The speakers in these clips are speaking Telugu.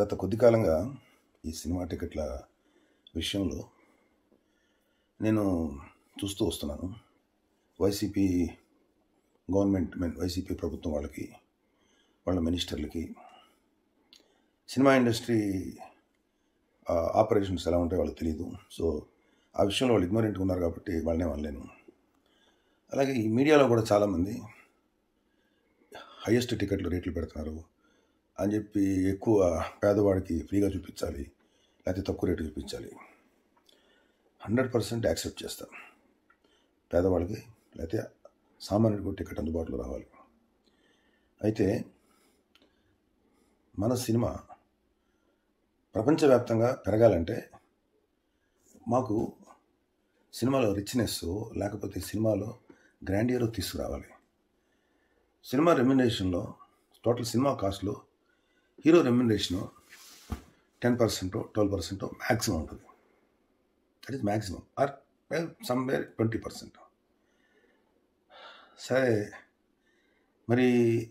గత కొద్ది కాలంగా ఈ సినిమా టికెట్ల విషయంలో నేను చూస్తూ వస్తున్నాను వైసీపీ గవర్నమెంట్ మీన్ వైసీపీ ప్రభుత్వం వాళ్ళకి వాళ్ళ మినిస్టర్లకి సినిమా ఇండస్ట్రీ ఆ, ఆపరేషన్స్ ఎలా ఉంటాయో వాళ్ళకి తెలియదు సో ఆ విషయంలో వాళ్ళు ఇగ్నోరెంట్గా ఉన్నారు కాబట్టి వాళ్ళనే వాళ్ళలేను అలాగే ఈ మీడియాలో కూడా చాలామంది హయ్యెస్ట్ టికెట్లు రేట్లు పెడుతున్నారు అని చెప్పి ఎక్కువ పేదవాడికి ఫ్రీగా చూపించాలి లేకపోతే తక్కువ రేటు చూపించాలి హండ్రెడ్ పర్సెంట్ యాక్సెప్ట్ చేస్తాం పేదవాళ్ళకి లేకపోతే సామాన్యుడికి టికెట్ అందుబాటులో రావాలి అయితే మన సినిమా ప్రపంచవ్యాప్తంగా పెరగాలంటే మాకు సినిమాలో రిచ్నెస్ లేకపోతే సినిమాలో గ్రాండియర్ తీసుకురావాలి సినిమా రెమ్యునరేషన్లో టోటల్ సినిమా కాస్ట్లో hero remuneration ten percent twelve percent maximum ఉంటుంది that is maximum or somewhere twenty percent సరే మరి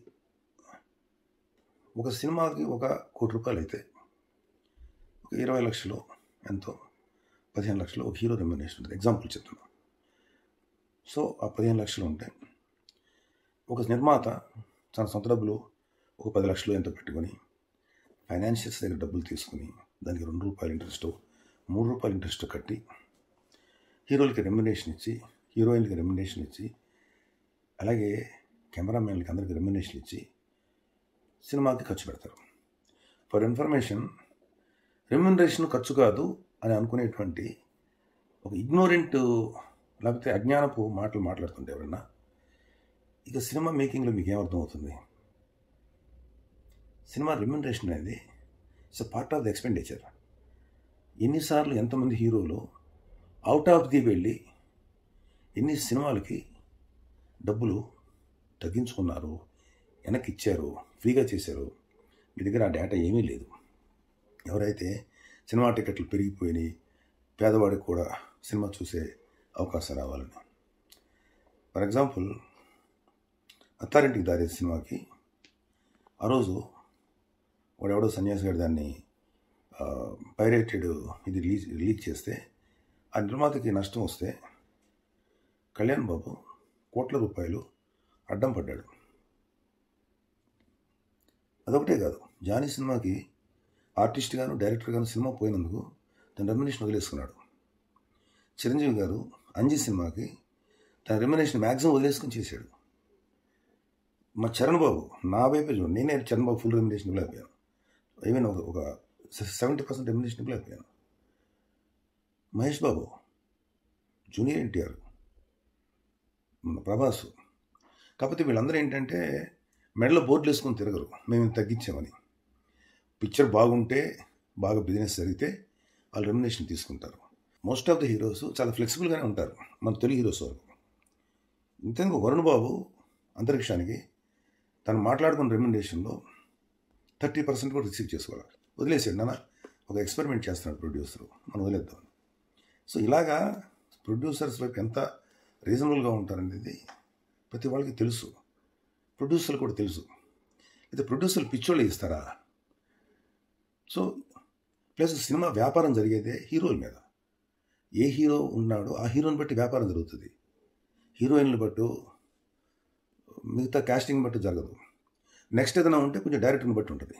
ఒక సినిమాకి ఒక కోటి రూపాయలు అయితే ఒక ఇరవై లక్షలు ఎంతో పదిహేను లక్షలు ఒక హీరో రెమ్యునరేషన్ ఉంటుంది ఎగ్జాంపుల్ చెప్తున్నాను సో ఆ పదిహేను లక్షలు ఉంటే ఒక నిర్మాత తన సొంత డబ్బులు ఒక పది లక్షలు ఎంతో పెట్టుకొని ఫైనాన్షియల్స్ దగ్గర డబ్బులు తీసుకుని దానికి రెండు రూపాయలు ఇంట్రెస్ట్ మూడు రూపాయలు ఇంట్రెస్ట్ కట్టి హీరోలకి రెమ్యునేషన్ ఇచ్చి హీరోయిన్కి రెమ్యునేషన్ ఇచ్చి అలాగే కెమెరామెన్లకి అందరికి రెమ్యునేషన్ ఇచ్చి సినిమాకి ఖర్చు పెడతారు ఫర్ ఇన్ఫర్మేషన్ రెమ్యునరేషన్ ఖర్చు కాదు అని అనుకునేటువంటి ఒక ఇగ్నోరెంట్ లేకపోతే అజ్ఞానపు మాటలు మాట్లాడుతుంటే ఎవరన్నా ఇక సినిమా మేకింగ్లో మీకు ఏమర్థం అవుతుంది సినిమా రెమ్యునరేషన్ అనేది it's part of the expenditure ఎన్నిసార్లు ఎంతమంది హీరోలు అవుట్ ఆఫ్ ది వెళ్ళి ఎన్ని సినిమాలకి డబ్బులు తగ్గించుకున్నారు వెనక్కి ఇచ్చారు ఫ్రీగా చేశారు మీ దగ్గర ఆ డేటా ఏమీ లేదు ఎవరైతే సినిమా టికెట్లు పెరిగిపోయినాయి పేదవాడికి కూడా సినిమా చూసే అవకాశం రావాలని ఫర్ ఎగ్జాంపుల్ అత్తారింటికి దారి సినిమాకి ఆ రోజు వాడెవడో సన్యాసి గారు దాన్ని పైరేటెడ్ ఇది రిలీజ్ రిలీజ్ చేస్తే ఆ నిర్మాతకి నష్టం వస్తే కళ్యాణ్ బాబు కోట్ల రూపాయలు అడ్డం పడ్డాడు అదొకటే కాదు జానీ సినిమాకి ఆర్టిస్ట్ గాను డైరెక్టర్ గాను సినిమా పోయినందుకు తన రెమ్యునేషన్ వదిలేసుకున్నాడు చిరంజీవి గారు అంజీ సినిమాకి తన రెమ్యునేషన్ మ్యాక్సిమం వదిలేసుకుని చేశాడు మా చరణ్ బాబు నా వైపే చూడండి నేనే చరణ్ బాబు ఫుల్ రెమ్యునేషన్ ఇవ్వలేకపోయాను ఈవెన్ ఒక ఒక సెవెంటీ పర్సెంట్ రెమ్యునేషన్ ఇవ్వలేకపోయాను మహేష్ బాబు జూనియర్ ఎన్టీఆర్ మన ప్రభాస్ కాకపోతే వీళ్ళందరూ ఏంటంటే మెడలో బోర్డులు వేసుకొని తిరగరు మేము ఇంత తగ్గించామని పిక్చర్ బాగుంటే బాగా బిజినెస్ జరిగితే వాళ్ళు రెమ్యునేషన్ తీసుకుంటారు మోస్ట్ ఆఫ్ ద హీరోస్ చాలా ఫ్లెక్సిబుల్గానే ఉంటారు మన తొలి హీరోస్ వరకు ఇంతకు వరుణ్ బాబు అంతరిక్షానికి తను మాట్లాడుకున్న రెమ్యునరేషన్లో థర్టీ పర్సెంట్ కూడా రిసీవ్ చేసుకోవాలి వదిలేసాడు నాన్న ఒక ఎక్స్పెరిమెంట్ చేస్తున్నాడు ప్రొడ్యూసర్ మనం వదిలేద్దాం సో ఇలాగా ప్రొడ్యూసర్స్ వైపు ఎంత రీజనబుల్గా ఉంటారనేది ప్రతి వాళ్ళకి తెలుసు ప్రొడ్యూసర్లు కూడా తెలుసు అయితే ప్రొడ్యూసర్లు పిచ్చోళ్ళు ఇస్తారా సో ప్లస్ సినిమా వ్యాపారం జరిగేదే హీరోల మీద ఏ హీరో ఉన్నాడో ఆ హీరోని బట్టి వ్యాపారం జరుగుతుంది హీరోయిన్లు బట్టు మిగతా కాస్టింగ్ బట్టి జరగదు నెక్స్ట్ ఏదైనా ఉంటే కొంచెం డైరెక్టర్ని బట్టి ఉంటుంది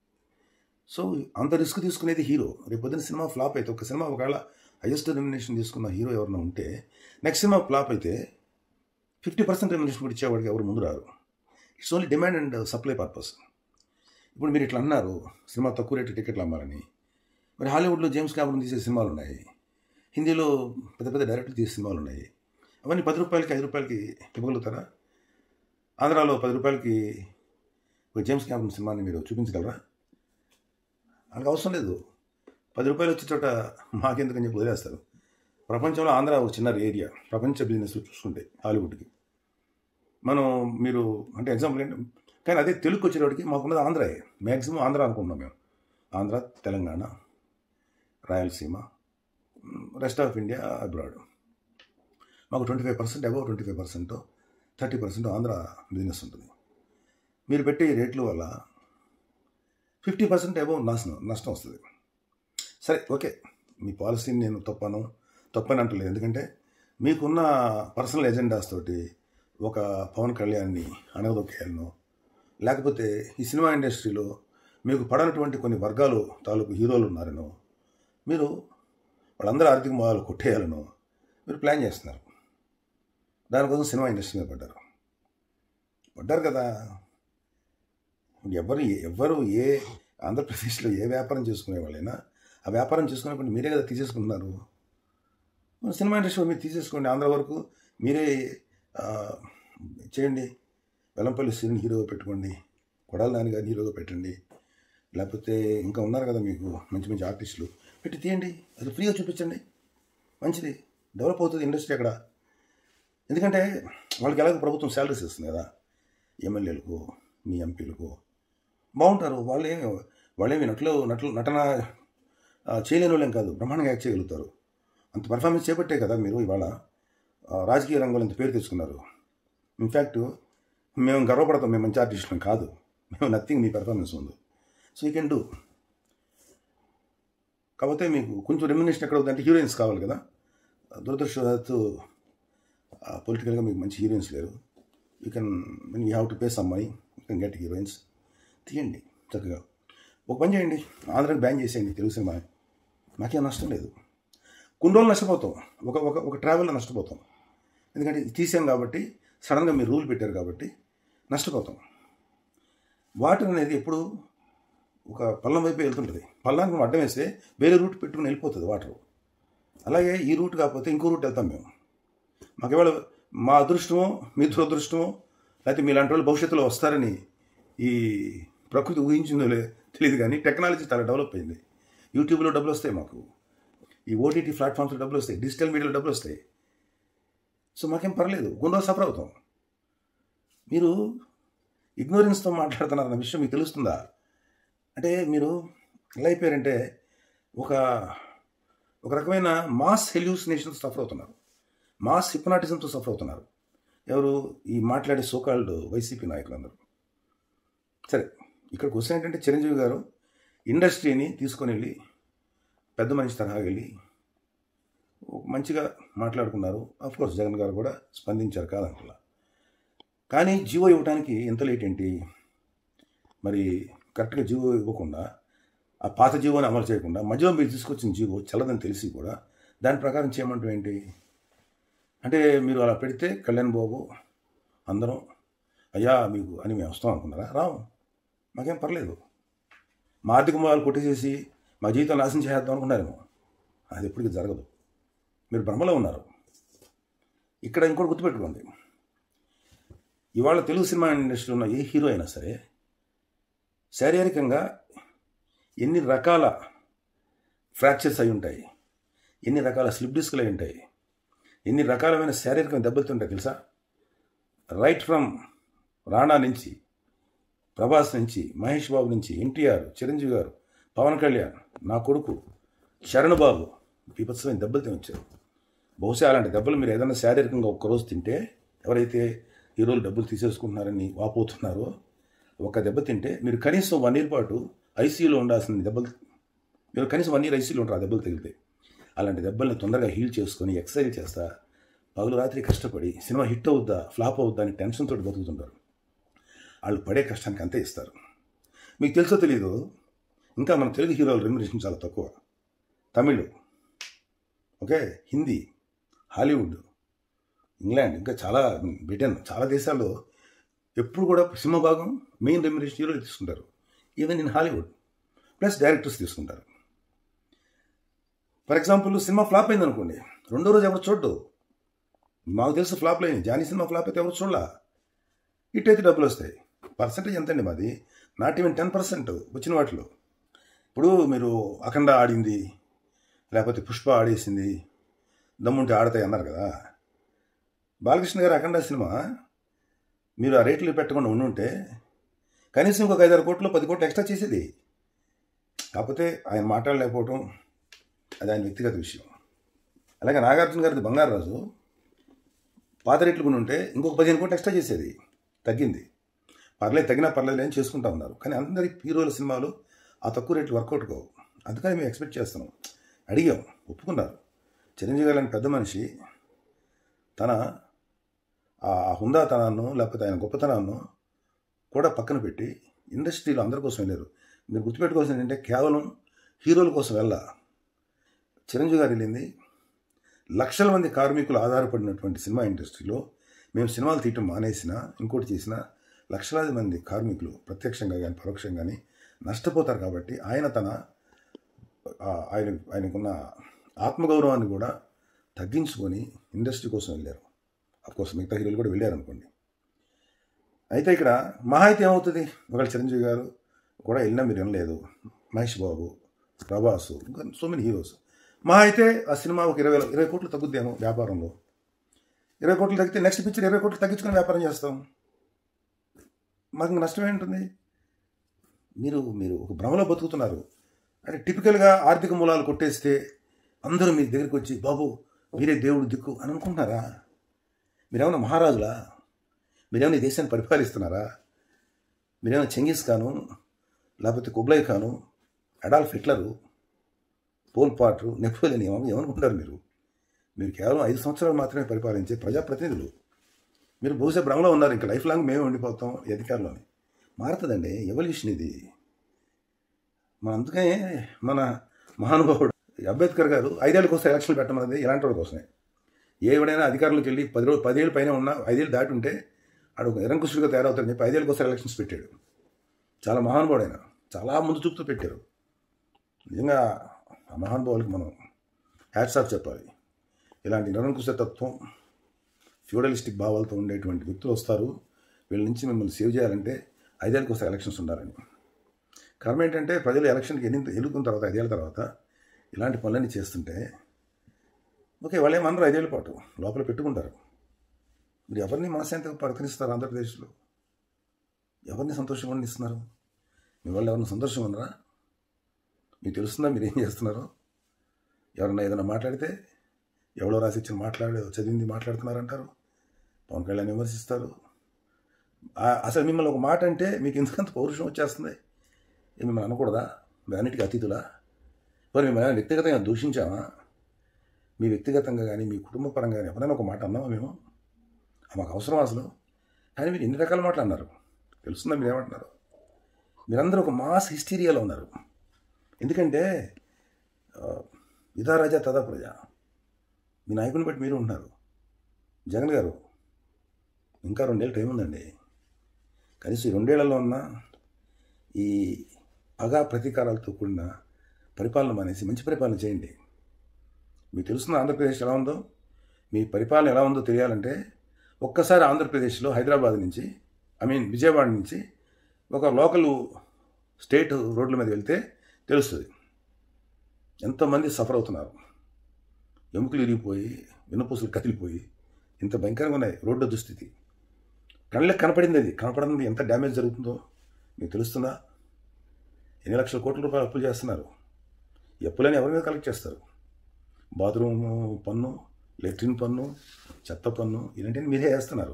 సో అంత రిస్క్ తీసుకునేది హీరో రేపు పొద్దున సినిమా ఫ్లాప్ అయితే ఒక సినిమా ఒకవేళ హైయెస్ట్ రెమ్యునేషన్ తీసుకున్న హీరో ఎవరైనా ఉంటే నెక్స్ట్ సినిమా ఫ్లాప్ అయితే ఫిఫ్టీ పర్సెంట్ రెమ్యునేషన్ కూడా ఇచ్చేవాడికి ఎవరు ముందు రారు it's only demand and supply purpose ఇప్పుడు మీరు ఇట్లా అన్నారు సినిమా తక్కువ రేటు టికెట్లు అమ్మాలని మరి హాలీవుడ్లో జేమ్స్ క్యామరన్ తీసే సినిమాలు ఉన్నాయి హిందీలో పెద్ద పెద్ద డైరెక్టర్ తీసే సినిమాలు ఉన్నాయి అవన్నీ పది రూపాయలకి ఐదు రూపాయలకి ఇవ్వగలుగుతారా ఆంధ్రాలో పది రూపాయలకి ఒక జేమ్స్ క్యామరన్ సినిమాని మీరు చూపించగలరా వాళ్ళకి అవసరం లేదు పది రూపాయలు వచ్చే చోట మాకెందుకని చెప్పి వదిలేస్తారు ప్రపంచంలో ఆంధ్ర ఒక చిన్న ఏరియా ప్రపంచ బిజినెస్ చూసుకుంటే హాలీవుడ్కి మనం మీరు అంటే ఎగ్జాంపుల్ ఏంటి కానీ అదే తెలుగు వచ్చేటప్పటికి మాకున్నది ఆంధ్రాయే మ్యాక్సిమం ఆంధ్ర అనుకుంటున్నాం మేము Andhra Telangana Rayalaseema rest of India abroad మాకు twenty five percent above twenty five percent thirty percent Andhra business ఉంటుంది మీరు పెట్టే ఈ రేట్ల వల్ల ఫిఫ్టీ పర్సెంట్ ఏమో నాశనం నష్టం వస్తుంది సరే ఓకే మీ పాలసీని నేను తప్పను తప్పని అంటలేదు ఎందుకంటే మీకున్న పర్సనల్ ఎజెండాస్ తోటి ఒక పవన్ కళ్యాణ్ని అణగదొక్కేయాలను లేకపోతే ఈ సినిమా ఇండస్ట్రీలో మీకు పడనటువంటి కొన్ని వర్గాలు తాలూకు హీరోలు ఉన్నారనో మీరు వాళ్ళందరూ ఆర్థిక మొదలు కొట్టేయాలను మీరు ప్లాన్ చేస్తున్నారు దానికోసం సినిమా ఇండస్ట్రీ మీద పడ్డారు పడ్డారు కదా ఇప్పుడు ఎవరు ఎవరు ఏ ఆంధ్రప్రదేశ్లో ఏ వ్యాపారం చేసుకునే వాళ్ళైనా ఆ వ్యాపారం చేసుకున్నప్పుడు మీరే కదా తీసేసుకుంటున్నారు మన సినిమా ఇండస్ట్రీ మీరు తీసేసుకోండి ఆంధ్ర వరకు మీరే ఆ, చేయండి వెల్లంపల్లి శ్రీని హీరోగా పెట్టుకోండి కొడాలి నాని గారిని హీరోగా పెట్టండి లేకపోతే ఇంకా ఉన్నారు కదా మీకు మంచి మంచి ఆర్టిస్టులు పెట్టి తీయండి అది ఫ్రీగా చూపించండి మంచిది డెవలప్ అవుతుంది ఇండస్ట్రీ అక్కడ ఎందుకంటే వాళ్ళకి ఎలాగో ప్రభుత్వం శాలరీస్ ఇస్తుంది కదా ఎమ్మెల్యేలకు మీ ఎంపీలకు బాగుంటారు వాళ్ళేమి వాళ్ళేమి నటులు నటులు నటన ఆ, చేయలేని వాళ్ళేం కాదు బ్రహ్మాండంగా యాక్ట్ చేయగలుగుతారు అంత పర్ఫార్మెన్స్ చేపట్టే కదా మీరు ఇవాళ ఆ, రాజకీయ రంగంలో ఇంత పేరు తెచ్చుకున్నారు ఇన్ఫ్యాక్ట్ మేము గర్వపడతాం మేము మంచి ఆర్టిస్టులం కాదు మేము నథింగ్ మీ పెర్ఫార్మెన్స్ ఉంది సో యూ కెన్ డూ కాకపోతే మీకు కొంచెం రెమ్యునేషన్ ఎక్కడ అవుతుందంటే హీరోయిన్స్ కావాలి కదా దురదృష్టవశాత్తు పొలిటికల్గా మీకు మంచి హీరోయిన్స్ లేరు you can you have to pay some money you can get heroines తీయండి చక్కగా ఒక పని చేయండి ఆంధ్రాకి బ్యాన్ చేసేయండి తెలుగు సినిమా నాకేం నష్టం లేదు కొన్ని రోజులు నష్టపోతాం ఒక ఒక ఒక ట్రావెల్లో నష్టపోతాం ఎందుకంటే ఇది తీసాం కాబట్టి సడన్గా మీరు రూల్ పెట్టారు కాబట్టి నష్టపోతాం వాటర్ అనేది ఎప్పుడు ఒక పల్లం వైపు వెళ్తుంటుంది పల్లానికి మనం అడ్డం వేస్తే వేరే రూట్ పెట్టుకుని వెళ్ళిపోతుంది వాటర్ అలాగే ఈ రూట్ కాకపోతే ఇంకో రూట్ వెళ్తాం మేము మాకు ఇవాళ మా అదృష్టమో మీ దురదృష్టమో లేకపోతే మీలాంటి వాళ్ళు భవిష్యత్తులో వస్తారని ఈ ప్రకృతి ఊహించిందో లే తెలియదు కానీ టెక్నాలజీ చాలా డెవలప్ అయింది యూట్యూబ్లో డబ్బులు వస్తాయి మాకు ఈ ఓటీటీ ప్లాట్ఫామ్స్లో డబ్బులు వస్తాయి డిజిటల్ మీడియాలో డబ్బులు వస్తాయి సో మాకేం పర్లేదు గుండో సఫర్ అవుతాం మీరు ఇగ్నోరెన్స్తో మాట్లాడుతున్నారన్న విషయం మీకు తెలుస్తుందా అంటే మీరు ఎలా అయిపోయారంటే ఒక ఒక రకమైన మాస్ హెల్యూసినేషన్స్ సఫర్ అవుతున్నారు మాస్ హిప్నాటిజంతో సఫర్ అవుతున్నారు ఎవరు ఈ మాట్లాడే సోకాల్డ్ వైసీపీ నాయకులందరూ సరే ఇక్కడ క్వశ్చన్ ఏంటంటే చిరంజీవి గారు ఇండస్ట్రీని తీసుకొని వెళ్ళి పెద్ద మనిషి తరహా వెళ్ళి ఒక మంచిగా మాట్లాడుకున్నారు అఫ్ కోర్స్ జగన్ గారు కూడా స్పందించారు కాదంటున్నా కానీ జీవో ఇవ్వడానికి ఎంత లేట్ ఏంటి మరి కరెక్ట్గా జీవో ఇవ్వకుండా ఆ పాత జీవోని అమలు చేయకుండా మధ్యలో మీరు తీసుకొచ్చిన జీవో చల్లదని తెలిసి కూడా దాని ప్రకారం చేయమంటూ ఏంటి అంటే మీరు అలా పెడితే కళ్యాణ్ బాబు అందరం అయ్యా మీకు అని మేము వస్తాం అనుకున్నారా రావు మాకేం పర్లేదు మా ఆర్థిక మూలాలు కొట్టేసేసి మా జీవితం నాశనం చేద్దాం అనుకున్నారేమో అది ఎప్పటికీ జరగదు మీరు భ్రమలో ఉన్నారు ఇక్కడ ఇంకోటి గుర్తుపెట్టుకోండి ఇవాళ తెలుగు సినిమా ఇండస్ట్రీలో ఉన్న ఏ హీరో అయినా సరే శారీరకంగా ఎన్ని రకాల ఫ్రాక్చర్స్ అయి ఉంటాయి ఎన్ని రకాల స్లిప్ డిస్క్లు అయి ఉంటాయి ఎన్ని రకాలమైన శారీరకమైన దెబ్బలుతుంటాయి తెలుసా రైట్ ఫ్రమ్ రాణా నుంచి ప్రభాస్ నుంచి మహేష్ బాబు నుంచి ఎన్టీఆర్ చిరంజీవి గారు పవన్ కళ్యాణ్ నా కొడుకు శరణ్ బాబు బీభత్సమైన దెబ్బలు తినొచ్చారు బహుశా అలాంటి దెబ్బలు మీరు ఏదైనా శారీరకంగా ఒక్కరోజు తింటే ఎవరైతే హీరోలు డబ్బులు తీసేసుకుంటున్నారని వాపోతున్నారో ఒక దెబ్బ తింటే మీరు కనీసం వన్ ఇయర్ పాటు ఐసీయూలో ఉండాల్సిన దెబ్బలు మీరు కనీసం వన్ ఇయర్ ఐసీయూలో ఉంటారు ఆ దెబ్బలు తగిలితే అలాంటి దెబ్బల్ని తొందరగా హీల్ చేసుకొని ఎక్సర్సైజ్ చేస్తా పగలు రాత్రి కష్టపడి సినిమా హిట్ అవుద్దా ఫ్లాప్ అవుద్దా అని టెన్షన్ తోటి బతుకుతుంటారు వాళ్ళు పడే కష్టానికి అంతే ఇస్తారు మీకు తెలుసో తెలీదు ఇంకా మన తెలుగు హీరోల రెమ్యునేషన్ చాలా తక్కువ Tamil okay Hindi Hollywood England ఇంకా చాలా బ్రిటన్ చాలా దేశాల్లో ఎప్పుడు కూడా సినిమా భాగం మెయిన్ రెమ్యునేషన్ హీరోలు తీసుకుంటారు even in Hollywood plus directors తీసుకుంటారు ఫర్ ఎగ్జాంపుల్ సినిమా ఫ్లాప్ అయింది అనుకోండి రెండో రోజు ఎవరు చూడ్డు మాకు తెలుసు ఫ్లాప్ అయింది జానీ సినిమా ఫ్లాప్ అయితే ఎవరు చూడాల హిట్ అయితే డబ్బులు వస్తాయి పర్సంటేజ్ ఎంతండి మాది నాట్ ఈవెన్ టెన్ పర్సెంట్ వచ్చిన వాటిలో ఇప్పుడు మీరు అఖండ ఆడింది లేకపోతే పుష్ప ఆడేసింది దమ్ముంటే ఆడతాయి అన్నారు కదా బాలకృష్ణ గారు అఖండ సినిమా మీరు ఆ రేట్లు పెట్టకుండా ఉండుంటే కనీసం ఇంకొక ఐదారు కోట్లు పది కోట్లు ఎక్స్ట్రా చేసేది కాకపోతే ఆయన మాట్లాడలేకపోవటం అది ఆయన వ్యక్తిగత విషయం అలాగే నాగార్జున గారిది బంగారు రాజు పాత రేట్లు కొని ఉంటే ఇంకొక పదిహేను కోట్లు ఎక్స్ట్రా చేసేది తగ్గింది పర్లేదు తగినా పర్లేదు అని చేసుకుంటా ఉన్నారు కానీ అందరి హీరోల సినిమాలు ఆ తక్కువ రేట్లు వర్కౌట్ కావు అందుకని మేము ఎక్స్పెక్ట్ చేస్తున్నాం అడిగాం ఒప్పుకున్నారు చిరంజీవి గారు లాంటి పెద్ద మనిషి తన ఆ హుందాతనాన్ని లేకపోతే ఆయన గొప్పతనాన్ని కూడా పక్కన పెట్టి ఇండస్ట్రీలో అందరి కోసం వెళ్ళారు మీరు గుర్తుపెట్టుకోవాల్సింది ఏంటంటే కేవలం హీరోల కోసం వెళ్ళా చిరంజీవి గారు వెళ్ళింది లక్షల మంది కార్మికులు ఆధారపడినటువంటి సినిమా ఇండస్ట్రీలో మేము సినిమాలు తీయటం మానేసినా ఇంకోటి చేసినా లక్షలాది మంది కార్మికులు ప్రత్యక్షంగా కానీ పరోక్షంగా కానీ నష్టపోతారు కాబట్టి ఆయన తన ఆ, ఆయన ఆయనకున్న ఆత్మగౌరవాన్ని కూడా తగ్గించుకొని ఇండస్ట్రీ కోసం వెళ్ళారు కోర్స్ మిగతా హీరోలు కూడా వెళ్ళారు అనుకోండి అయితే ఇక్కడ మహా అయితే ఏమవుతుంది ఒకవేళ చిరంజీవి గారు కూడా వెళ్ళినా మీరు వినలేదు మహేష్ బాబు ప్రభాస్ ఇంకా సో మెనీ హీరోస్ మహా అయితే ఆ సినిమా ఒక ఇరవై ఇరవై కోట్లు తగ్గుద్దేమో వ్యాపారంలో ఇరవై కోట్లు తగ్గితే నెక్స్ట్ పిక్చర్ ఇరవై కోట్లు తగ్గించుకొని వ్యాపారం చేస్తాం మాకు ఇంక నష్టం ఏంటుంది మీరు మీరు ఒక భ్రమలో బతుకుతున్నారు అంటే టిపికల్గా ఆర్థిక మూలాలు కొట్టేస్తే అందరూ మీ దగ్గరికి వచ్చి బాబు మీరే దేవుడు దిక్కు అని అనుకుంటున్నారా మీరేమైనా మహారాజులా మీరేమైనా ఈ దేశాన్ని పరిపాలిస్తున్నారా మీరేమైనా చెంగిస్ ఖాను లేకపోతే Kublai Khan Adolf Hitler Pol Pot Napoleon ఏమో ఏమనుకుంటారు మీరు మీరు కేవలం ఐదు సంవత్సరాలు మాత్రమే పరిపాలించే ప్రజాప్రతినిధులు మీరు బహుశా భ్రమలో ఉన్నారు ఇంకా లైఫ్ లాంగ్ మేమే ఉండిపోతాం ఈ అధికారంలోని మారుతుందండి ఎవల్యూషన్ ఇది మన అందుకే మన మహానుభావుడు అంబేద్కర్ గారు ఐదేళ్ళకి వస్తే ఎలక్షన్లు పెట్టమన్నది ఇలాంటి వాళ్ళ కోసమే ఎవడైనా అధికారంలోకి వెళ్ళి పది రోజులు పదేళ్ళు పైన ఉన్నా ఐదేళ్ళు దాటి ఉంటే ఆడు ఒక నిరంకుశుడిగా తయారవుతాడని చెప్పి ఐదేళ్ళకి వస్తే ఎలక్షన్స్ పెట్టాడు చాలా మహానుభావుడు ఆయన చాలా ముందు చూపుతూ పెట్టారు నిజంగా ఆ మహానుభావులకి మనం హ్యాట్స్ ఆఫ్ చెప్పాలి ఇలాంటి నిరంకుశ తత్వం ఫ్యూడలిస్టిక్ భావాలతో ఉండేటువంటి వ్యక్తులు వస్తారు వీళ్ళ నుంచి మిమ్మల్ని సేవ్ చేయాలంటే ఐదేళ్ళకి వస్తే ఎలక్షన్స్ ఉండాలని కారణం ఏంటంటే ప్రజలు ఎలక్షన్కి ఎన్ని ఎన్నుకున్న తర్వాత ఐదేళ్ళ తర్వాత ఇలాంటి పనులన్నీ చేస్తుంటే ఓకే వాళ్ళు ఏమన్నారు ఐదేళ్ళ పాటు లోపల పెట్టుకుంటారు మీరు ఎవరిని మనశాంతిగా ప్రకటిస్తారు ఆంధ్రప్రదేశ్లో ఎవరిని సంతోషంగా ఇస్తున్నారు మీ వాళ్ళు ఎవరిని సంతోషంగా ఉన్నారా మీకు తెలుస్తుందా మీరు ఏం చేస్తున్నారో ఎవరన్నా ఏదైనా మాట్లాడితే ఎవరో రాసి ఇచ్చిన మాట్లాడే చదివింది మాట్లాడుతున్నారంటారు పవన్ కళ్యాణ్ విమర్శిస్తారు ఆ- అసలు మిమ్మల్ని ఒక మాట అంటే మీకు ఎందుకంత పౌరుషం వచ్చేస్తుంది ఏ మిమ్మల్ని అనకూడదా మీ అన్నిటికీ అతిథులా మరి మిమ్మల్ని వ్యక్తిగతంగా దూషించామా మీ వ్యక్తిగతంగా కానీ మీ కుటుంబ పరంగా కానీ ఎవరైనా ఒక మాట అన్నామా మేము ఆ మాకు అవసరం అసలు కానీ మీరు ఎన్ని రకాల మాటలు అన్నారు తెలుస్తుందా మీరు ఏమంటున్నారు మీరందరూ ఒక మాస్ హిస్టీరియాలో ఉన్నారు ఎందుకంటే ఆ, ఇదా రాజా తదా ప్రజ మీ నాయకుని బట్టి మీరు ఉంటున్నారు జగన్ గారు ఇంకా రెండేళ్ళు టైం ఉందండి కనీసం ఈ రెండేళ్లలో ఉన్న ఈ పగా ప్రతీకారాలతో కూడిన పరిపాలన మానేసి మంచి పరిపాలన చేయండి మీకు తెలుస్తున్న ఆంధ్రప్రదేశ్ ఎలా ఉందో మీ పరిపాలన ఎలా ఉందో తెలియాలంటే ఒక్కసారి ఆంధ్రప్రదేశ్లో హైదరాబాద్ నుంచి ఐ మీన్ విజయవాడ నుంచి ఒక లోకల్ స్టేట్ రోడ్ల మీద వెళ్తే తెలుస్తుంది ఎంతమంది సఫర్ అవుతున్నారు ఎముకలు ఇరిగిపోయి వెన్నుపూసలు కదిలిపోయి ఇంత భయంకరంగా ఉన్నాయి రోడ్డు దుస్థితి కళ్ళకి కనపడింది అది కనపడింది ఎంత డ్యామేజ్ జరుగుతుందో మీకు తెలుస్తుందా ఎన్ని లక్షల కోట్ల రూపాయలు అప్పులు చేస్తున్నారు ఈ అప్పులని ఎవరి మీద కలెక్ట్ చేస్తారు బాత్రూమ్ పన్ను లెట్రిన్ పన్ను చెత్త పన్ను ఇలాంటివి మీరే వేస్తున్నారు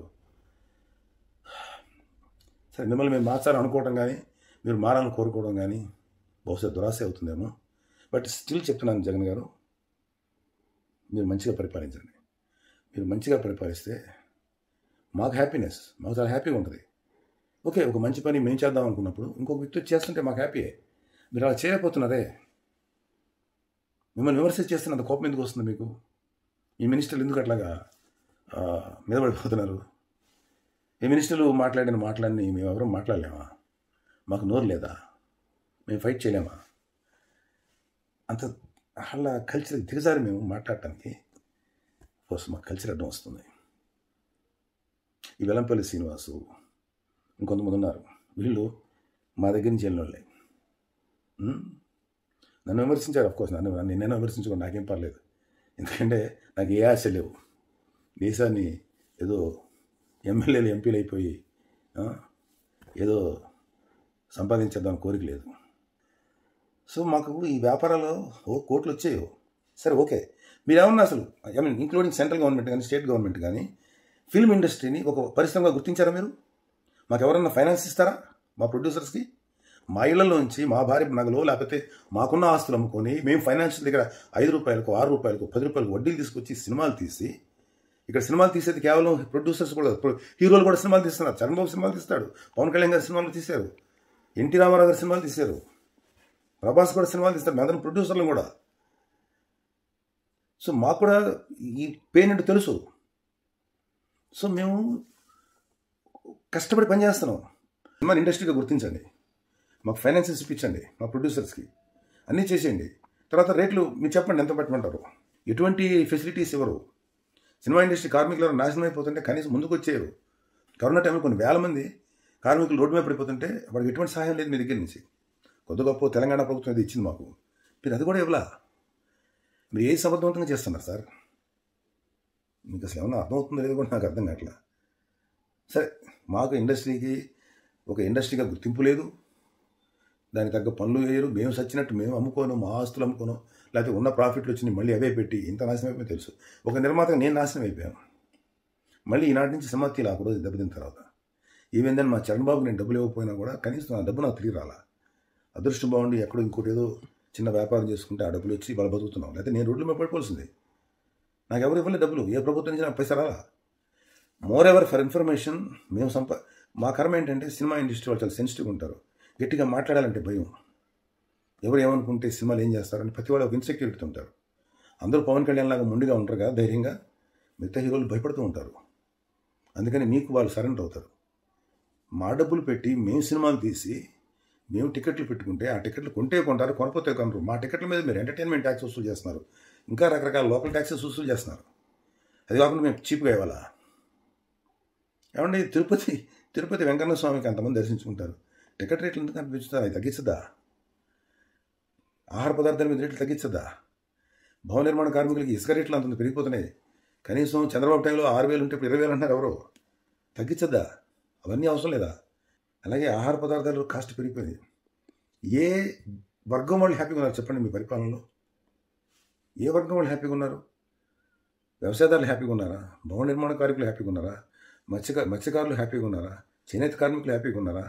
సరే మిమ్మల్ని మేము మార్చాలని అనుకోవడం కానీ మీరు మారాలని కోరుకోవడం కానీ బహుశా దురాశ అవుతుందేమో బట్ స్టిల్ చెప్తున్నాను జగన్ గారు మీరు మంచిగా పరిపాలించండి మీరు మంచిగా పరిపాలిస్తే మాకు హ్యాపీనెస్ మాకు చాలా హ్యాపీగా ఉంటుంది ఓకే ఒక మంచి పని మేము చేద్దాం అనుకున్నప్పుడు ఇంకొక వ్యక్తి వచ్చి చేస్తుంటే మాకు హ్యాపీయే మీరు అలా చేయకపోతున్నారే మిమ్మల్ని విమర్శ చేస్తున్నంత కోపం ఎందుకు వస్తుంది మీకు ఈ మినిస్టర్లు ఎందుకు అట్లాగా ఆ, మీద పడిపోతున్నారు ఈ మినిస్టర్లు మాట్లాడిన మాటలన్నీ మేము ఎవరూ మాట్లాడలేమా మాకు నోరు లేదా మేము ఫైట్ చేయలేమా అంత అలా కల్చర్ దిగజారి మేము మాట్లాడటానికి ఫస్ట్ మా కల్చర్ అడ్డం వస్తుంది ఈ వెల్లంపల్లి శ్రీనివాసు ఇంకొంతమంది ఉన్నారు వీళ్ళు మా దగ్గర నుంచి వెళ్ళిన వాళ్ళే ఉమ్? నన్ను విమర్శించారు కోర్స్ నన్ను నన్ను నేను విమర్శించుకోండి నాకేం పర్లేదు ఎందుకంటే నాకు ఏ ఆశ లేవు దేశాన్ని ఏదో ఎమ్మెల్యేలు ఎంపీలు అయిపోయి ఆ, ఏదో సంపాదించేద్దాం కోరిక లేదు సో మాకు ఈ వ్యాపారాలు ఓ కోట్లు వచ్చాయో సరే ఓకే మీరేమన్నా అసలు I mean including central government కానీ స్టేట్ గవర్నమెంట్ కానీ ఫిల్మ్ ఇండస్ట్రీని ఒక పరిశ్రమగా గుర్తించారా మీరు మాకు ఎవరన్నా ఫైనాన్స్ ఇస్తారా మా ప్రొడ్యూసర్స్కి మా ఇళ్లలోంచి మా భార్య నగలు లేకపోతే మాకున్న ఆస్తులు అమ్ముకొని మేము ఫైనాన్షియల్ దగ్గర ఐదు రూపాయలకు ఆరు రూపాయలకు పది రూపాయలకు వడ్డీలు తీసుకొచ్చి సినిమాలు తీసి ఇక్కడ సినిమాలు తీసేది కేవలం ప్రొడ్యూసర్స్ కూడా ఇప్పుడు హీరోలు కూడా సినిమాలు తీస్తున్నారు చరణ్ బాబు సినిమాలు తీస్తాడు పవన్ కళ్యాణ్ గారి సినిమాలు తీశారు ఎన్టీ రామారావు గారి సినిమాలు తీశారు ప్రభాస్ కూడా సినిమాలు తీస్తారు మేదరం ప్రొడ్యూసర్లు కూడా సో మాకు కూడా ఈ పెయిన్ అంటే తెలుసు సో మేము కష్టపడి పనిచేస్తున్నాం సినిమా ఇండస్ట్రీగా గుర్తించండి మాకు ఫైనాన్సెస్ ఇప్పించండి మా ప్రొడ్యూసర్స్కి అన్నీ చేసేయండి తర్వాత రేట్లు మీరు చెప్పండి ఎంత పెట్టమంటారు ఎటువంటి ఫెసిలిటీస్ ఇవ్వరు సినిమా ఇండస్ట్రీ కార్మికులు నాశనం అయిపోతుంటే కనీసం ముందుకు వచ్చేయరు కరోనా టైంలో కొన్ని వేల మంది కార్మికులు రోడ్డు మీద పడిపోతుంటే వాళ్ళకి ఎటువంటి సహాయం లేదు మీ దగ్గర నుంచి కొద్ది గొప్ప తెలంగాణ ప్రభుత్వం ఇది ఇచ్చింది మాకు మీరు అది కూడా ఇవ్వలా మీరు ఏ సమర్థవంతంగా చేస్తున్నారు సార్ మీకు అసలు ఏమన్నా అర్థమవుతుందో లేదో కూడా నాకు అర్థం కావట్లా సరే మాకు ఇండస్ట్రీకి ఒక ఇండస్ట్రీగా గుర్తింపు లేదు దానికి తగ్గ పనులు వేయరు మేము సచ్చినట్టు మేము అమ్ముకోను మా ఆస్తులు అమ్ముకోను లేకపోతే ఉన్న ప్రాఫిట్లు వచ్చి మళ్ళీ అవే పెట్టి ఇంత నాశనం అయిపోయి తెలుసు ఒక నిర్మాతగా నేను నాశనం అయిపోయాను మళ్ళీ ఈనాటి నుంచి సినిమా తీయకూడదు దెబ్బతిన తర్వాత ఈవెన్ దెన్ మా చరణ్ బాబు నేను డబ్బులు ఇవ్వకపోయినా కూడా కనీసం నా డబ్బు నాకు తిరిగి రాలా అదృష్టం బాగుండి ఎక్కడో ఇంకోటి ఏదో చిన్న వ్యాపారం చేసుకుంటే ఆ డబ్బులు వచ్చి వాళ్ళు బతుకుతున్నాం లేకపోతే నేను రోడ్ల మీద పడిపోవాల్సిందే నాకు ఎవరు ఇవ్వలేదు డబ్బులు ఏ ప్రభుత్వం నుంచి నాకు పైసా రాలా మోర్ ఎవర్ ఫర్ ఇన్ఫర్మేషన్ మేము సంప మా కర్మ ఏంటంటే సినిమా ఇండస్ట్రీ వాళ్ళు చాలా సెన్సిటివ్గా ఉంటారు గట్టిగా మాట్లాడాలంటే భయం ఎవరు ఏమనుకుంటే సినిమాలు ఏం చేస్తారని ప్రతి వాళ్ళు ఒక ఇన్సెక్యూరిటీ ఉంటారు అందరూ పవన్ కళ్యాణ్ లాగా ముందుగా ఉంటారు కదా ధైర్యంగా మిగతా హీరోలు భయపడుతూ ఉంటారు అందుకని మీకు వాళ్ళు సరెండర్ అవుతారు మా డబ్బులు పెట్టి మేము సినిమాలు తీసి మేము టికెట్లు పెట్టుకుంటే ఆ టికెట్లు కొంటే కొంటారు కొనపోతే కొనరు మా టికెట్ల మీద మీరు ఎంటర్టైన్మెంట్ ట్యాక్స్ వసూలు చేస్తున్నారు ఇంకా రకరకాల లోకల్ ట్యాక్సెస్ వసూలు చేస్తున్నారు అది కాకుండా మేము చీప్గా ఇవ్వాలా ఏమండి తిరుపతి తిరుపతి వెంకన్న స్వామికి అంతమంది దర్శించుకుంటారు టికెట్ రేట్లు ఎందుకు అనిపించుతారు అది తగ్గించదా ఆహార పదార్థాల మీద రేట్లు తగ్గించదా భవన నిర్మాణ కార్మికులకి ఇసుక రేట్లు అంత పెరిగిపోతున్నాయి కనీసం చంద్రబాబు టైంలో ఆరు వేలు ఉంటే ఇప్పుడు ఇరవై వేలు అంటున్నారు ఎవరు తగ్గించద్దా అవన్నీ అవసరం లేదా అలాగే ఆహార పదార్థాలు కాస్ట్ పెరిగిపోయింది ఏ వర్గం వాళ్ళు హ్యాపీగా ఉన్నారు చెప్పండి మీ పరిపాలనలో ఏ వర్గం వాళ్ళు హ్యాపీగా ఉన్నారు వ్యవసాయదారులు హ్యాపీగా ఉన్నారా భవన నిర్మాణ కార్మికులు హ్యాపీగా ఉన్నారా మత్స్యక మత్స్యకారులు హ్యాపీగా ఉన్నారా చేనేత కార్మికులు హ్యాపీగా ఉన్నారా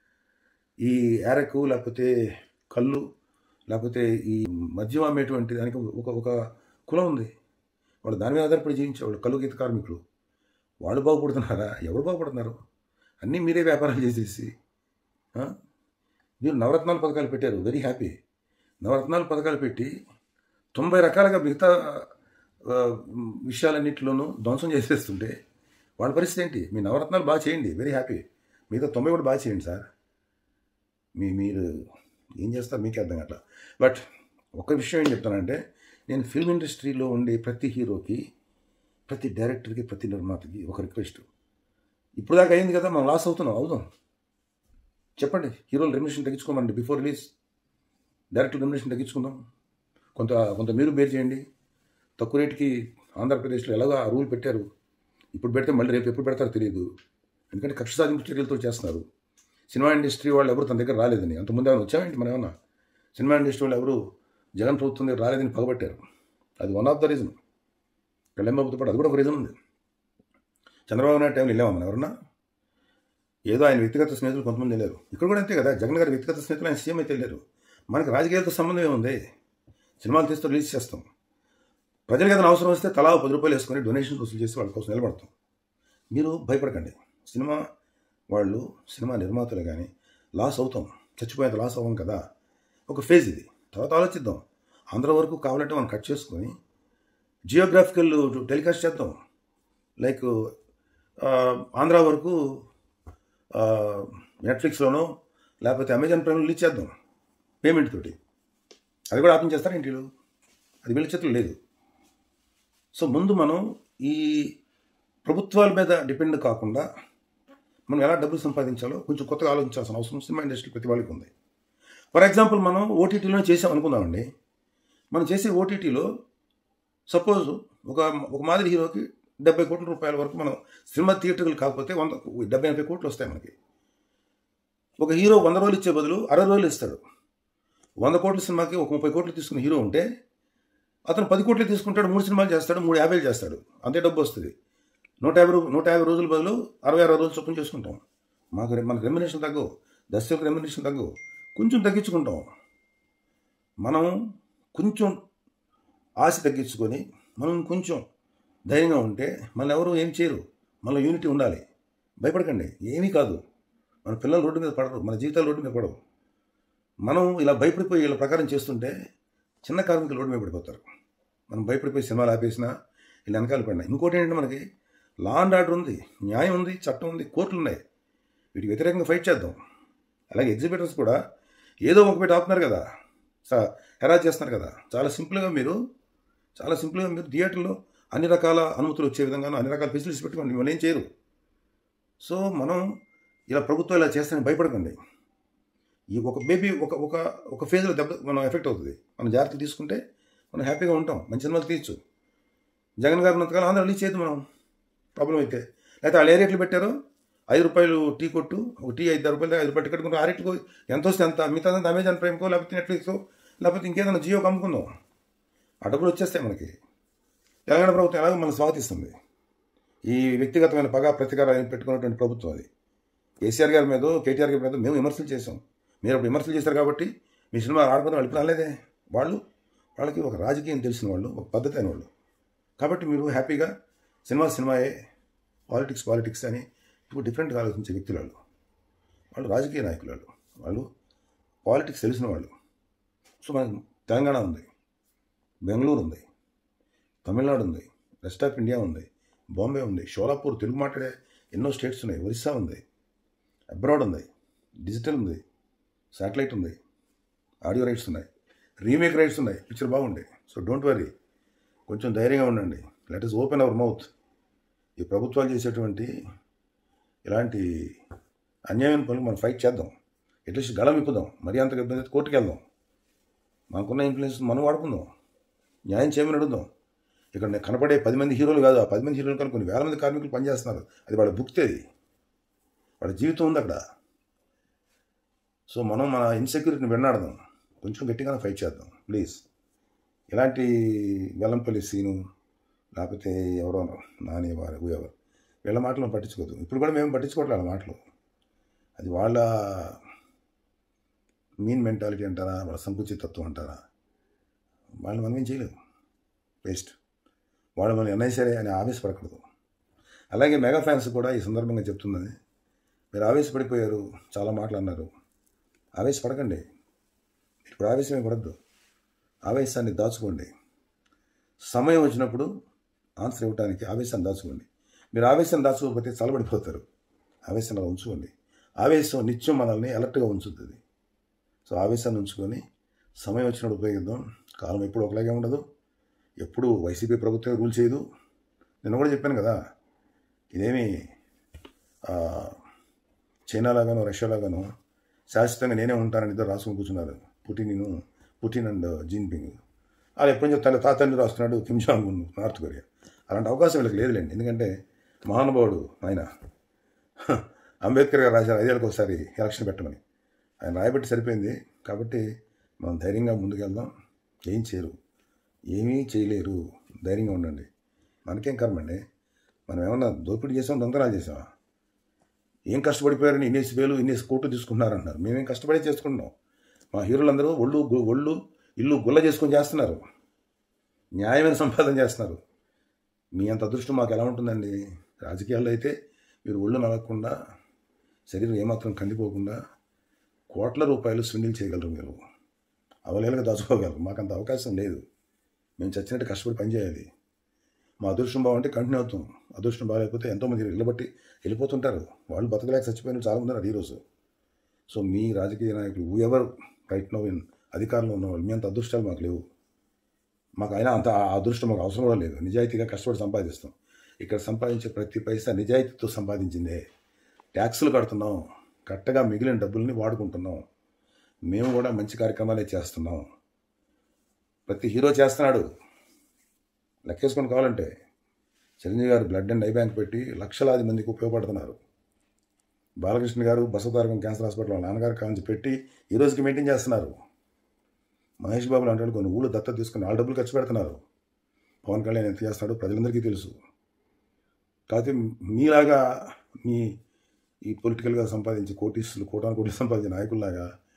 ఈ యారకు లేకపోతే కళ్ళు లేకపోతే ఈ మద్యం అమ్మేటువంటి దానికి ఒక ఒక కులం ఉంది వాళ్ళు దాని మీద ఆధారపడి జీవించేవాళ్ళు కళ్ళు గీత కార్మికులు వాళ్ళు బాగుపడుతున్నారా ఎవరు బాగుపడుతున్నారు అన్నీ మీరే వ్యాపారాలు చేసేసి ఆ? మీరు నవరత్నాలు పథకాలు పెట్టారు వెరీ హ్యాపీ నవరత్నాలు పథకాలు పెట్టి తొంభై రకాలుగా మిగతా ఆ, విషయాలన్నింటిలోనూ ధ్వంసం చేసేస్తుంటే వాళ్ళ పరిస్థితి ఏంటి మీ నవరత్నాలు బాగా చేయండి వెరీ హ్యాపీ మిగతా తొంభై కూడా బాగా చేయండి సార్ మీ మీరు ఏం చేస్తారు మీకే అర్థం అట్లా బట్ ఒక విషయం ఏం చెప్తానంటే నేను ఫిల్మ్ ఇండస్ట్రీలో ఉండే ప్రతి హీరోకి ప్రతి డైరెక్టర్కి ప్రతి నిర్మాతకి ఒక రిక్వెస్ట్ ఇప్పుడు దాకా అయింది కదా మనం లాస్ అవుతున్నాం అవుదాం చెప్పండి హీరోలు రెమ్యునేషన్ తగ్గించుకోమండి బిఫోర్ రిలీజ్ డైరెక్టర్ రెమ్యునేషన్ తగ్గించుకుందాం కొంత కొంత మీరు బేర్ చేయండి తక్కువ రేటుకి ఆంధ్రప్రదేశ్లో ఎలాగో ఆ రూల్ పెట్టారు ఇప్పుడు పెడితే మళ్ళీ రేపు ఎప్పుడు పెడతారో తెలియదు ఎందుకంటే కక్ష సాధింపు చర్యలతో చేస్తున్నారు సినిమా ఇండస్ట్రీ వాళ్ళు ఎవరు తన దగ్గర రాలేదని అంతకుముందు ఏమైనా వచ్చామేంటి మనం ఏమన్నా సినిమా ఇండస్ట్రీ వాళ్ళు ఎవరు జగన్ ప్రభుత్వం దగ్గర రాలేదని పగబట్టారు అది వన్ ఆఫ్ ద రీజన్ కళ్యాణబాబుతో పాటు అది కూడా ఒక రీజన్ ఉంది చంద్రబాబు నాయుడు టైంలో వెళ్ళామా మనం ఎవరన్నా ఏదో ఆయన వ్యక్తిగత స్నేహితులు కొంతమంది వెళ్ళారు ఇక్కడ కూడా అంతే కదా జగన్ గారి వ్యక్తిగత స్నేహితులు ఆయన సీఎం అయితే వెళ్ళారు మనకి రాజకీయాలతో సంబంధం ఏముంది సినిమాలు తీస్తూ రిలీజ్ చేస్తాం ప్రజలకు ఏదైనా అవసరం వస్తే తలా ఓ పది రూపాయలు వేసుకొని డొనేషన్ వసూలు చేసి వాళ్ళ కోసం నిలబడతాం మీరు భయపడకండి సినిమా వాళ్ళు సినిమా నిర్మాతలు కానీ లాస్ అవుతాం చచ్చిపోయేంత లాస్ అవ్వం కదా ఒక ఫేజ్ ఇది తర్వాత ఆలోచిద్దాం ఆంధ్ర వరకు కావాలంటే మనం కట్ చేసుకొని జియోగ్రాఫికల్ టెలికాస్ట్ చేద్దాం లైక్ ఆ, ఆంధ్ర వరకు ఆ, నెట్ఫ్లిక్స్లోనో లేకపోతే అమెజాన్ ప్రైమ్లో రిలీజ్ చేద్దాం పేమెంట్ తోటి అది కూడా ఆపించేస్తారు ఇంటిలో అది వీళ్ళ చేతులు లేదు సో ముందు మనం ఈ ప్రభుత్వాల మీద డిపెండ్ కాకుండా మనం ఎలా డబ్బులు సంపాదించాలో కొంచెం కొత్తగా ఆలోచించాల్సిన అవసరం సినిమా ఇండస్ట్రీ ప్రతి వాళ్ళకి ఉంది ఫర్ ఎగ్జాంపుల్ మనం ఓటీటీలోనే చేసాం అనుకుందామండి మనం చేసే ఓటీటీలో సపోజ్ ఒక ఒక మాదిరి హీరోకి డెబ్బై కోట్ల రూపాయల వరకు మనం సినిమా థియేటర్లు కాకపోతే వంద డెబ్బై ఎనభై కోట్లు వస్తాయి మనకి ఒక హీరో వంద రోజులు ఇచ్చే బదులు అరవై రోజులు ఇస్తాడు వంద కోట్ల సినిమాకి ఒక ముప్పై కోట్లు తీసుకున్న హీరో ఉంటే అతను పది కోట్లు తీసుకుంటాడు మూడు సినిమాలు చేస్తాడు మూడు యాభైలు చేస్తాడు అంతే డబ్బు వస్తుంది నూట యాభై రూ- నూట యాభై రోజుల బదులు అరవై అరవై రోజులు చొప్పున చేసుకుంటాం మాకు రె- మనకు రెమ్యునేషన్ తగ్గు దర్శకులకు రెమ్యునేషన్ తగ్గు కొంచెం తగ్గించుకుంటాం మనం కొంచెం ఆశ తగ్గించుకొని మనం కొంచెం ధైర్యంగా ఉంటే మన ఎవరు ఏం చేయరు మన యూనిటీ ఉండాలి భయపడకండి ఏమీ కాదు మన పిల్లలు రోడ్డు మీద పడరు మన జీవితాలు రోడ్డు మీద పడవు మనం ఇలా భయపడిపోయి ఇలా ప్రకారం చేస్తుంటే చిన్న కార్మికులు రోడ్డు మీద పడిపోతారు మనం భయపడిపోయి సినిమాలు ఆపేసినా ఇలా వెనకాల పడినా ఇంకోటి ఏంటంటే మనకి లా అండ్ ఆర్డర్ ఉంది న్యాయం ఉంది చట్టం ఉంది కోర్టులు ఉన్నాయి వీటికి వ్యతిరేకంగా ఫైట్ చేద్దాం అలాగే ఎగ్జిబిటర్స్ కూడా ఏదో ఒక పెట్టి ఆపుతున్నారు కదా సా హెరాజ్ చేస్తున్నారు కదా చాలా సింపుల్గా మీరు చాలా సింపుల్గా మీరు థియేటర్లో అన్ని రకాల అనుమతులు వచ్చే విధంగాను అన్ని రకాల ఫెసిలిటీస్ పెట్టుకోండి మిమ్మల్ని ఏం చేయరు సో మనం ఇలా ప్రభుత్వం ఇలా చేస్తానని భయపడకండి ఈ ఒక బేబీ ఒక ఒక ఒక ఫేజ్లో దెబ్బ మనం ఎఫెక్ట్ అవుతుంది మనం జాగ్రత్తలు తీసుకుంటే మనం హ్యాపీగా ఉంటాం మంచి సినిమాలు తీయచ్చు జగన్ గారు ఉన్నంతకాలం ఆంధ్ర రిలీజ్ చేయదు మనం ప్రాబ్లం అయితే లేకపోతే వాళ్ళు ఏ రేట్లు పెట్టారో ఐదు రూపాయలు టీ కొట్టు ఒక టీ ఐదు రూపాయలు ఐదు రూపాయలు టికెట్ కొంటే ఆ రేట్లకు ఎంత వస్తే అంత మిగతా అమెజాన్ ప్రైమ్కో లేకపోతే నెట్ఫ్లిక్స్కో లేకపోతే ఇంకేదైనా జియోకి అమ్ముకుందాం ఆ డబ్బులు వచ్చేస్తాయి మనకి తెలంగాణ ప్రభుత్వం ఎలాగో మనం స్వాగతిస్తుంది ఈ వ్యక్తిగతమైన పగ ప్రతీకారాన్ని పెట్టుకున్నటువంటి ప్రభుత్వం అది కేసీఆర్ గారి మీద కేటీఆర్ గారి మీద మేము విమర్శలు చేసాం మీరు అప్పుడు విమర్శలు చేశారు కాబట్టి మీ సినిమా ఆడకపోతే వాళ్ళు ఇప్పుడు రాలేదే వాళ్ళు వాళ్ళకి ఒక రాజకీయం తెలిసిన వాళ్ళు ఒక పద్ధతి అయిన వాళ్ళు కాబట్టి మీరు హ్యాపీగా సినిమా సినిమాయే పాలిటిక్స్ పాలిటిక్స్ అని ఇప్పుడు డిఫరెంట్గా ఆలోచించే వ్యక్తులు వాళ్ళు వాళ్ళు రాజకీయ నాయకులు వాళ్ళు వాళ్ళు పాలిటిక్స్ తెలిసిన వాళ్ళు సో మనకి తెలంగాణ ఉంది బెంగళూరు ఉంది తమిళనాడు ఉంది వెస్ట్ ఆఫ్ ఇండియా ఉంది బాంబే ఉంది షోలాపూర్ తెలుగు మాట్లాడే ఎన్నో స్టేట్స్ ఉన్నాయి ఒరిస్సా ఉంది అబ్రాడ్ ఉంది డిజిటల్ ఉంది శాటిలైట్ ఉంది ఆడియో రైట్స్ ఉన్నాయి రీమేక్ రైట్స్ ఉన్నాయి పిక్చర్ బాగుండే సో డోంట్ వరీ కొంచెం ధైర్యంగా ఉండండి let us open our mouth ఈ ప్రభుత్వాలు చేసేటువంటి ఇలాంటి అన్యాయమైన పనులు మనం ఫైట్ చేద్దాం అట్లీస్ట్ గళం ఇప్పుదాం మరీ అంతగా ఇబ్బంది అయితే కోర్టుకు వెళ్దాం మనకున్న ఇన్ఫ్లుయెన్స్ మనం వాడుకుందాం న్యాయం చేయమని అడుగుదాం ఇక్కడ నేను కనపడే పది మంది హీరోలు కాదు ఆ పది మంది హీరోలు కానీ కొన్ని వేల మంది కార్మికులు పనిచేస్తున్నారు అది వాళ్ళ భుక్తి అది వాళ్ళ జీవితం ఉంది అక్కడ సో మనం మన ఇన్సెక్యూరిటీని వెన్నాడదాం కొంచెం గట్టిగానే ఫైట్ చేద్దాం ప్లీజ్ ఇలాంటి వెల్లంపల్లి సీను లేకపోతే ఎవరో నాని వారు ఎవరు వీళ్ళ మాటలు పట్టించుకోదు ఇప్పుడు కూడా మేము పట్టించుకోవట్లేదు వాళ్ళ మాటలు అది వాళ్ళ మీన్ మెంటాలిటీ అంటారా వాళ్ళ సంకుచితత్వం అంటారా వాళ్ళు మనం ఏం చేయలేము వేస్ట్ వాళ్ళు మనం ఎన్నై సరే అని ఆవేశపడకూడదు అలాగే మెగా ఫ్యాన్స్ కూడా ఈ సందర్భంగా చెప్తున్నది మీరు ఆవేశపడిపోయారు చాలా మాటలు అన్నారు ఆవేశపడకండి ఇప్పుడు ఆవేశమే పడద్దు ఆవేశాన్ని దాచుకోండి సమయం వచ్చినప్పుడు ఆన్సర్ ఇవ్వడానికి ఆవేశాన్ని దాచుకోండి మీరు ఆవేశాన్ని దాచుకోకపోతే చలబడిపోతారు ఆవేశాన్ని ఉంచుకోండి ఆవేశం నిత్యం మనల్ని అలర్ట్గా ఉంచుతుంది సో ఆవేశాన్ని ఉంచుకొని సమయం వచ్చినప్పుడు ఉపయోగిద్దాం కాలం ఎప్పుడు ఒకలాగే ఉండదు ఎప్పుడు వైసీపీ ప్రభుత్వం రూల్ చేయదు నేను కూడా చెప్పాను కదా ఇదేమి చైనాలాగానో రష్యాలాగానో శాశ్వతంగా నేనే ఉంటానని ఇద్దరు రాసుకుని కూర్చున్నారు పుటిన్ పుటిన్ అండ్ జిన్పింగ్ వాళ్ళు ఎప్పటి నుంచి తన తాతల్ని రాస్తున్నాడు Kim Jong Un North Korea అలాంటి అవకాశం వీళ్ళకి లేదులేండి ఎందుకంటే మహానుభావుడు ఆయన అంబేద్కర్ గారు రాశారు ఐదేళ్ళకి ఒకసారి ఎలక్షన్ పెట్టమని ఆయన రాయబెట్టి సరిపోయింది కాబట్టి మనం ధైర్యంగా ముందుకెళ్దాం ఏం చేయరు ఏమీ చేయలేరు ధైర్యంగా ఉండండి మనకేం కర్మండి మనం ఏమన్నా దోపిడీ చేసాం దొంగతనాలు చేసామా ఏం కష్టపడిపోయారని ఇన్నేసి వేలు ఇన్నేసి కోట్లు తీసుకున్నారన్నారు మేమేం కష్టపడే చేసుకుంటున్నాం మా హీరోలందరూ ఒళ్ళు గు- ఒళ్ళు ఇల్లు గుల్ల చేసుకొని చేస్తున్నారు న్యాయమైన సంపాదన చేస్తున్నారు మీ అంత అదృష్టం మాకు ఎలా ఉంటుందండి రాజకీయాల్లో అయితే మీరు ఒళ్ళు నలగకుండా శరీరం ఏమాత్రం కందిపోకుండా కోట్ల రూపాయలు స్విండిల్ చేయగలరు మీరు అవలేలుగా దాచుకోగలరు మాకు అంత అవకాశం లేదు మేము చచ్చినట్టు కష్టపడి పనిచేయాలి మా అదృష్టం బాగుంటే కంటిన్యూ అవుతాం అదృష్టం బాగాలేకపోతే ఎంతోమంది నిలబట్టి వెళ్ళిపోతుంటారు వాళ్ళు బతకలేక చచ్చిపోయిన వాళ్ళు చాలా మంది ఉన్నారు ఈరోజు సో మీ రాజకీయ నాయకులు ఎవరు రైట్ నో ఇన్ అధికారంలో ఉన్న వాళ్ళు మీ అంత అదృష్టాలు మాకు లేవు మాకు అయినా అంత ఆ అదృష్టం మాకు అవసరం కూడా లేదు నిజాయితీగా కష్టపడి సంపాదిస్తాం ఇక్కడ సంపాదించే ప్రతి పైసా నిజాయితీతో సంపాదించిందే ట్యాక్సులు కడుతున్నాం కట్టగా మిగిలిన డబ్బుల్ని వాడుకుంటున్నాం మేము కూడా మంచి కార్యక్రమాలే చేస్తున్నాం ప్రతి హీరో చేస్తున్నాడు లెక్కేసుకొని కావాలంటే చిరంజీవి గారు బ్లడ్ అండ్ ఐ బ్యాంక్ పెట్టి లక్షలాది మందికి ఉపయోగపడుతున్నారు బాలకృష్ణ గారు బసవతారకం క్యాన్సర్ హాస్పిటల్ వాళ్ళ నాన్నగారు కావాలని పెట్టి ఈ రోజుకి మెయింటైన్ చేస్తున్నారు మహేష్ బాబు లాంటి వాళ్ళు కొన్ని ఊళ్ళు దత్తత తీసుకుని వాళ్ళ డబ్బులు ఖర్చు పెడుతున్నారు పవన్ కళ్యాణ్ ఎంత చేస్తున్నాడో ప్రజలందరికీ తెలుసు కాకపోతే మీలాగా మీ ఈ పొలిటికల్గా సంపాదించి కోటీసులు కోటాను కోట్లు సంపాదించిన నాయకుల్లాగా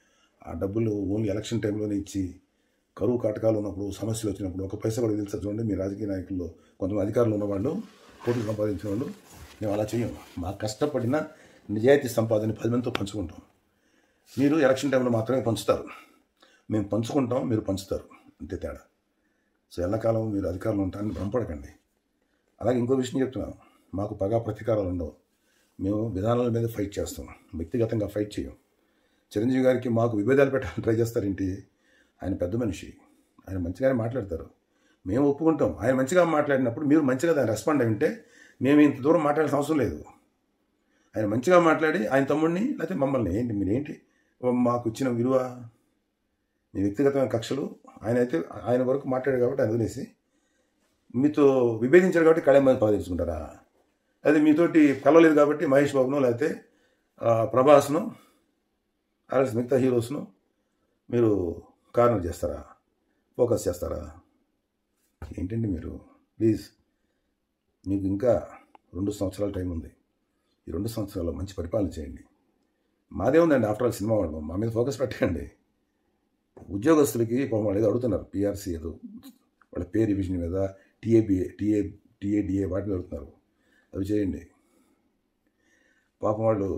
ఆ డబ్బులు ఓన్లీ ఎలక్షన్ టైంలోనే ఇచ్చి కరువు కాటకాలు ఉన్నప్పుడు సమస్యలు వచ్చినప్పుడు ఒక పైసా కూడా తెలుసా చూడండి మీ రాజకీయ నాయకుల్లో కొంతమంది అధికారులు ఉన్నవాళ్ళు కోట్లు సంపాదించిన వాళ్ళు మేము అలా చేయం మా కష్టపడిన నిజాయితీ సంపాదన పది మందితో పంచుకుంటాం మీరు ఎలక్షన్ టైంలో మాత్రమే పంచుతారు మేము పంచుకుంటాం మీరు పంచుతారు అంతే తేడా సో ఎల్లకాలం మీరు అధికారులు ఉంటారని భ్రమపడకండి అలాగే ఇంకో విషయం చెప్తున్నాను మాకు పగా ప్రతీకారాలు ఉండవు మేము విధానాల మీద ఫైట్ చేస్తాం వ్యక్తిగతంగా ఫైట్ చేయం చిరంజీవి గారికి మాకు విభేదాలు పెట్టాలని ట్రై చేస్తారేంటి ఆయన పెద్ద మనిషి ఆయన మంచిగానే మాట్లాడతారు మేము ఒప్పుకుంటాం ఆయన మంచిగా మాట్లాడినప్పుడు మీరు మంచిగా దాన్ని రెస్పాండ్ అయి ఉంటే మేము ఇంత దూరం మాట్లాడాల్సిన అవసరం లేదు ఆయన మంచిగా మాట్లాడి ఆయన తమ్ముడిని లేకపోతే మమ్మల్ని ఏంటి మీరేంటి మాకు ఇచ్చిన విలువ మీ వ్యక్తిగతమైన కక్షలు ఆయన అయితే ఆయన వరకు మాట్లాడారు కాబట్టి ఆయన వదిలేసి మీతో విభేదించారు కాబట్టి కళ్యాణ్ మీద పాదించుకుంటారా అది మీతోటి కలవలేదు కాబట్టి మహేష్ బాబును లేకపోతే ఆ, ప్రభాస్ను అలాగే మిగతా హీరోస్ను మీరు కార్నర్ చేస్తారా ఫోకస్ చేస్తారా ఏంటండి మీరు ప్లీజ్ మీకు ఇంకా రెండు సంవత్సరాల టైం ఉంది ఈ రెండు సంవత్సరాల్లో మంచి పరిపాలన చేయండి మాదే ఉందండి ఆఫ్టర్ ఆల్ సినిమా వాడడం మా మీద ఫోకస్ పెట్టకండి ఉద్యోగస్తులకి పాపం వాళ్ళు ఏదో అడుగుతున్నారు పిఆర్సీ ఏదో వాళ్ళ పే రివిజన్ మీద టీఏబిఏ టీఏ టీఏడిఏ వాటి మీద అడుగుతున్నారు అవి చేయండి పాపం వాళ్ళు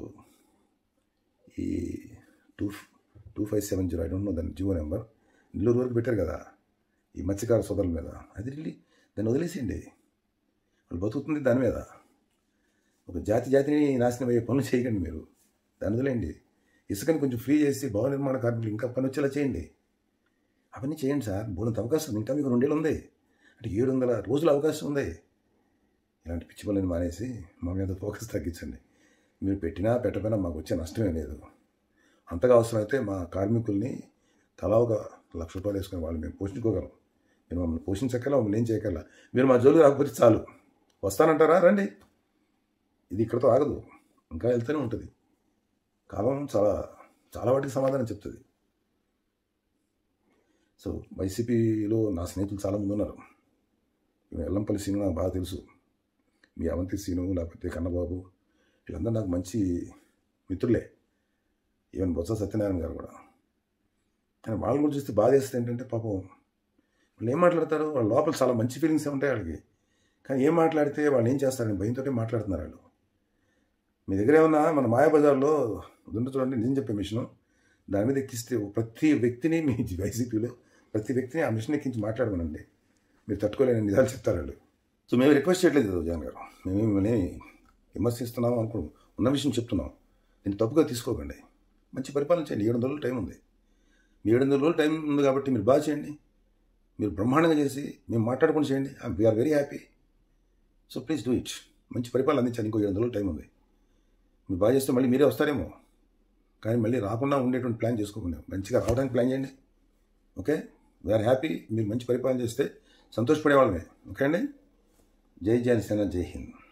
ఈ two two five seven zero I don't know దాని జియో నెంబర్ నెల్లూరు వరకు పెట్టారు కదా ఈ మత్స్యకార సోదరుల మీద అది రిల్లీ దాన్ని వదిలేసేయండి వాళ్ళు బతుకుతుంది దాని మీద ఒక జాతి జాతిని నాశనం అయ్యే పనులు చేయకండి మీరు దాన్ని వదిలేయండి ఇసుకని కొంచెం ఫ్రీ చేసి భవన నిర్మాణ కార్మికులు ఇంకా పని వచ్చేలా చేయండి అవన్నీ చేయండి సార్ బోలంత అవకాశం ఉంది ఇంకా మీకు రెండేళ్ళు ఉంది అంటే ఏడు వందల రోజుల అవకాశం ఉంది ఇలాంటి పిచ్చి పనులను మానేసి మా మీద ఫోకస్ తగ్గించండి మీరు పెట్టినా పెట్టకపోయినా మాకు వచ్చే నష్టమే లేదు అంతగా అవసరమైతే మా కార్మికుల్ని తలా ఒక లక్ష రూపాయలు వేసుకుని వాళ్ళు మేము పోషించుకోగలం మీరు మమ్మల్ని పోషించగల మమ్మల్ని ఏం చేయగల మీరు మా జోలు రాకపోతే చాలు వస్తానంటారా రండి ఇది ఇక్కడతో ఆగదు ఇంకా వెళ్తూనే ఉంటుంది కాలం చాలా చాలా వాటికి సమాధానం చెప్తుంది సో వైసీపీలో నా స్నేహితులు చాలామంది ఉన్నారు ఈమె ఎల్లంపల్లి సీను నాకు బాగా తెలుసు మీ అవంతి సీను లేకపోతే కన్నబాబు వీళ్ళందరూ నాకు మంచి మిత్రులే ఈవెన్ బొత్స సత్యనారాయణ గారు కూడా కానీ వాళ్ళని కూడా చూస్తే బాధ వేస్తే ఏంటంటే పాపం వాళ్ళు ఏం మాట్లాడతారు వాళ్ళ లోపల చాలా మంచి ఫీలింగ్స్ ఉంటాయి వాళ్ళకి కానీ ఏం మాట్లాడితే వాళ్ళు ఏం చేస్తారని భయంతో మాట్లాడుతున్నారు వాళ్ళు మీ దగ్గర ఏమన్నా మన మాయాబజార్లో ఉంటే చూడండి నేను చెప్పే మిషను దాని మీద ఎక్కిస్తే ప్రతి వ్యక్తిని మీ వైసీపీలో ప్రతి వ్యక్తిని ఆ మిషన్ ఎక్కించి మాట్లాడమనండి మీరు తట్టుకోలేని నిజాలు చెప్తారు వాళ్ళు సో మేము రిక్వెస్ట్ చేయట్లేదు జగన్ గారు మేము మిమ్మల్ని విమర్శిస్తున్నాం అనుకో ఉన్న విషయం చెప్తున్నాం దీన్ని తప్పుగా తీసుకోకండి మంచి పరిపాలన చేయండి ఏడు వందల రోజులు టైం ఉంది మీ ఏడు వందల రోజులు టైం ఉంది కాబట్టి మీరు బాగా చేయండి మీరు బ్రహ్మాండంగా చేసి మేము మాట్లాడుకుని చేయండి we are very happy so please do it మంచి పరిపాలన అందించండి ఇంకో ఏడు వందల రోజులు టైం ఉంది మీరు బాగా చేస్తే మళ్ళీ మీరే వస్తారేమో కానీ మళ్ళీ రాకుండా ఉండేటువంటి ప్లాన్ చేసుకోకుండా మంచిగా రావడానికి ప్లాన్ చేయండి ఓకే వీఆర్ హ్యాపీ మీరు మంచి పరిపాలన చేస్తే సంతోషపడే వాళ్ళమే ఓకే అండి జై జనసేన జై హింద్